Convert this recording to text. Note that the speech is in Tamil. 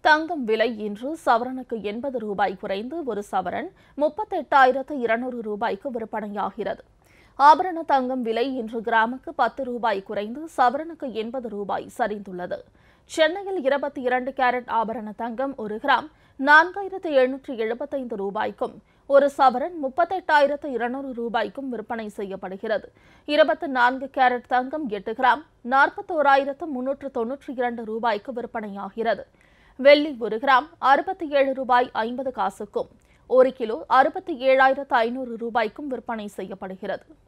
தங்கம் விலை இன்று சவரனுக்கு எண்பது ரூபாய் குறைந்து ஒரு சவரன் முப்பத்தெட்டாயிரத்து இருநூறு ரூபாய்க்கு விற்பனையாகிறது ஆபரண தங்கம் விலை இன்று கிராமுக்கு பத்து ரூபாய் குறைந்து சவரனுக்கு எண்பது ரூபாய் சரிந்துள்ளது சென்னையில் இருபத்தி இரண்டு கேரட் ஆபரண தங்கம் ஒரு கிராம் நான்காயிரத்து எழுநூற்று எழுபத்தைந்து ரூபாய்க்கும் ஒரு சவரன் முப்பத்தெட்டாயிரத்து இருநூறு ரூபாய்க்கும் விற்பனை செய்யப்படுகிறது இருபத்தி நான்கு கேரட் தங்கம் எட்டு கிராம் நாற்பத்தோராயிரத்து முன்னூற்று தொன்னூற்றி இரண்டு ரூபாய்க்கு விற்பனையாகிறது வெள்ளி ஒரு கிராம் அறுபத்தி ஏழு ரூபாய் ஐம்பது காசுக்கும் ஒரு கிலோ அறுபத்தி ஏழாயிரத்து ஐநூறு ரூபாய்க்கும் விற்பனை செய்யப்படுகிறது